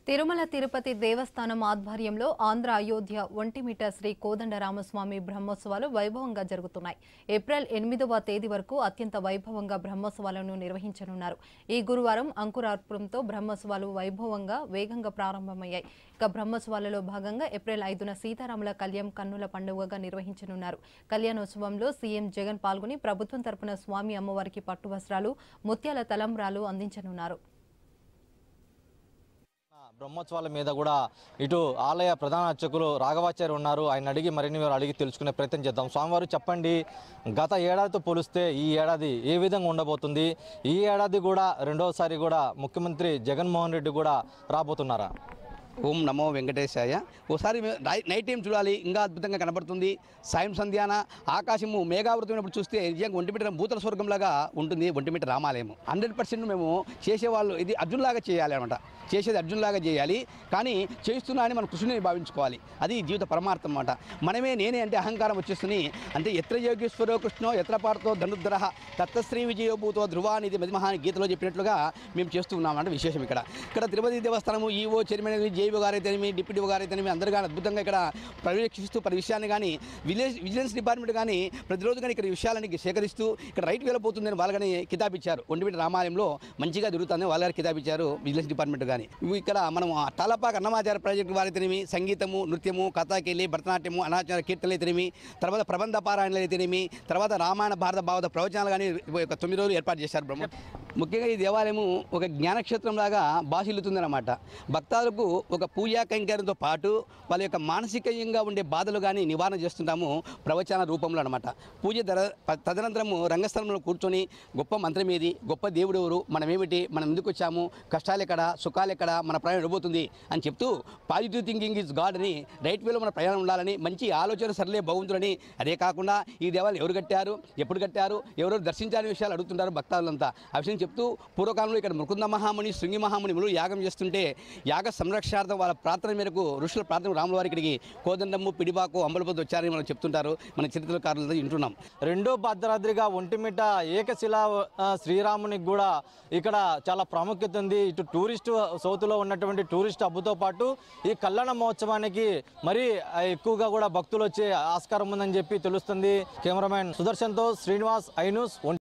తిరుమల తిరుపతి దేవస్థానం ఆధ్వర్యంలో ఆంధ్ర అయోధ్య ఒంటిమిట శ్రీ కోదండరామస్వామి బ్రహ్మోత్సవాలు వైభవంగా జరుగుతున్నాయి ఏప్రిల్ ఎనిమిదవ తేదీ వరకు అత్యంత వైభవంగా బ్రహ్మోత్సవాలను నిర్వహించనున్నారు ఈ గురువారం అంకురార్పణంతో బ్రహ్మోత్సవాలు వైభవంగా వేగంగా ప్రారంభమయ్యాయి ఇక బ్రహ్మోత్సవాలలో భాగంగా ఏప్రిల్ ఐదున సీతారాముల కళ్యాణం కన్నుల పండుగగా నిర్వహించనున్నారు కళ్యాణోత్సవంలో సీఎం జగన్ పాల్గొని ప్రభుత్వం తరపున స్వామి అమ్మవారికి పట్టు వస్త్రాలు ముత్యాల తలంబ్రాలు అందించనున్నారు బ్రహ్మోత్సవాల మీద కూడా ఇటు ఆలయ ప్రధాన అర్చకులు రాఘవాచార్య ఉన్నారు ఆయన అడిగి మరిన్ని వివరాలు అడిగి తెలుసుకునే ప్రయత్నం చేద్దాం స్వామివారు చెప్పండి గత ఏడాదితో పోలిస్తే ఈ ఏడాది ఏ విధంగా ఉండబోతుంది ఈ ఏడాది కూడా రెండోసారి కూడా ముఖ్యమంత్రి జగన్మోహన్ రెడ్డి కూడా రాబోతున్నారా ఓం నమో వెంకటేశాయ ఓసారి మే- నై- నైట్ టైం చూడాలి ఇంకా అద్భుతంగా కనబడుతుంది సాయం సంధ్యాన ఆకాశము మేఘావృతమైనప్పుడు చూస్తే నిజంగా ఒంటిమిట భూతల స్వర్గంలాగా ఉంటుంది ఒంటిమిట రామాలయం హండ్రెడ్ పర్సెంట్ మేము చేసేవాళ్ళు ఇది అర్జున్లాగా చేయాలి అనమాట చేసేది అర్జున్లాగా చేయాలి కానీ చేస్తున్నా అని మనం కృష్ణుని భావించుకోవాలి అది జీవిత పరమార్థం అన్నమాట మనమే నేనే అంటే అహంకారం వచ్చేస్తుంది అంటే ఎత్ర యోగేశ్వరో కృష్ణో ఎత్ర పాడుతో ధనుద్రహ తత్తశ్రీ విజయోభూతో ధ్రువానిది మధ్యమహాని గీతలో చెప్పినట్లుగా మేము చేస్తూ ఉన్నాం అంటే విశేషం ఇక్కడ ఇక్కడ Tirupati Devasthanam EO chairman JEO గారైతేనేమి డిప్యూటీ గారైతేనేమి అందరూ కానీ అద్భుతంగా ఇక్కడ పర్యవేక్షిస్తూ ప్రతి విషయాన్ని కానీ విలేజ్ విజిలెన్స్ డిపార్ట్మెంట్ కానీ ప్రతిరోజు కానీ ఇక్కడ ఈ విషయాలని సేకరిస్తూ ఇక్కడ రైట్ వెళ్ళిపోతుందని వాళ్ళు కానీ కితాబ్ ఇచ్చారు ఒంటిమిట రామాలయంలో మంచిగా జరుగుతుందని వాళ్ళ గారు కితాబ్ ఇచ్చారు విజిలెన్స్ డిపార్ట్మెంట్ కానీ ఇవి ఇక్కడ మనం తలపాక అన్నమాచార ప్రాజెక్టు వారైతేనేమి సంగీతము నృత్యము కథాకెళ్ళి భరతనాట్యము అనాచార కీర్తనలు అయితేనేమి తర్వాత ప్రబంధ పారాయణలు అయితేనేమి తర్వాత రామాయణ భారత భావత ప్రవచనాలు కానీ ఒక తొమ్మిది రోజులు ఏర్పాటు చేశారు బ్రహ్మ ముఖ్యంగా ఈ దేవాలయము ఒక జ్ఞానక్షేత్రం లాగా బాసిల్లుతుందన్నమాట భక్తాలకు ఒక పూజా కైంకర్యంతో పాటు వాళ్ళ యొక్క మానసికంగా ఉండే బాధలు కానీ నివారణ చేస్తుంటాము ప్రవచన రూపంలో అనమాట పూజ ధర ప- తదనంతరము రంగస్థలంలో కూర్చొని గొప్ప మంత్రం ఏది గొప్ప దేవుడు ఎవరు మనం ఏమిటి మనం ఎందుకు వచ్చాము కష్టాలు ఎక్కడ సుఖాలు ఎక్కడ మన ప్రయాణం ఎడబోతుంది అని చెప్తూ పాజిటివ్ థింకింగ్ ఈజ్ గాడ్ అని రైట్ వేలో మన ప్రయాణం ఉండాలని మంచి ఆలోచన సరలే భగవంతుడని అదే కాకుండా ఈ దేవాలయం ఎవరు కట్టారు ఎప్పుడు కట్టారు ఎవరెవరు దర్శించాలని విషయాలు అడుగుతుంటారు భక్తాదులంతా ఆ విషయం చెప్తూ పూర్వకాలంలో ఇక్కడ మృకుంద మహాముని శృంగి మహామునిములు యాగం చేస్తుంటే యాగ సంరక్షార్థం వాళ్ళ ప్రార్థన మేరకు ఋషుల ప్రార్థన రాముల వారి ఇక్కడికి కోదండము పిడిబాకు అంబలపతి వచ్చారని మనం చెప్తుంటారు మన చరిత్రకారులతో వింటున్నాం రెండో భద్రాద్రిగా ఒంటిమిట ఏకశిలా ఆ, శ్రీరామునికి కూడా ఇక్కడ చాలా ప్రాముఖ్యత ఉంది ఇటు టూరిస్ట్ సౌత్లో ఉన్నటువంటి టూరిస్ట్ హబ్బుతో పాటు ఈ కళ్యాణ మహోత్సవానికి మరి ఆ, ఎక్కువగా కూడా భక్తులు వచ్చే ఆస్కారం ఉందని చెప్పి తెలుస్తుంది కెమెరామెన్ సుదర్శన్తో శ్రీనివాస్ ఐనూస్